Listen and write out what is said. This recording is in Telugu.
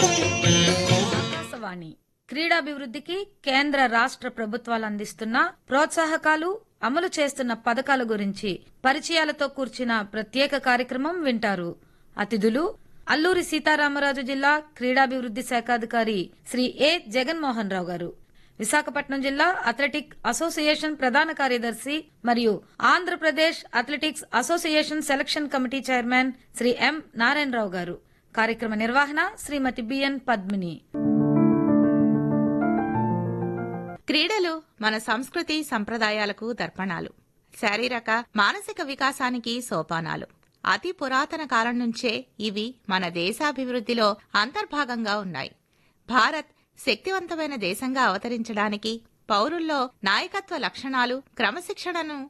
ఆకాశవాణి క్రీడాభివృద్ధికి కేంద్ర రాష్ట్ర ప్రభుత్వాలు అందిస్తున్న ప్రోత్సాహకాలు అమలు చేస్తున్న పథకాల గురించి పరిచయాలతో కూర్చిన ప్రత్యేక కార్యక్రమం వింటారు అతిథులు అల్లూరి సీతారామరాజు జిల్లా క్రీడాభివృద్ధి శాఖాధికారి శ్రీ ఏ జగన్మోహన్ రావు గారు విశాఖపట్నం జిల్లా అథ్లెటిక్ అసోసియేషన్ ప్రధాన కార్యదర్శి మరియు Andhra Pradesh athletics association selection committee chairman Shri M Narayana Rao గారు కార్యక్రమ నిర్వహణ శ్రీమతి బిఎన్ పద్మిని క్రీడలు మన సంస్కృతి సంప్రదాయాలకు దర్పణాలు శారీరక మానసిక వికాసానికి సోపానాలు అతి పురాతన కాలం నుంచే ఇవి మన దేశాభివృద్ధిలో అంతర్భాగంగా ఉన్నాయి భారత్ శక్తివంతమైన దేశంగా అవతరించడానికి పౌరుల్లో నాయకత్వ లక్షణాలు క్రమశిక్షణను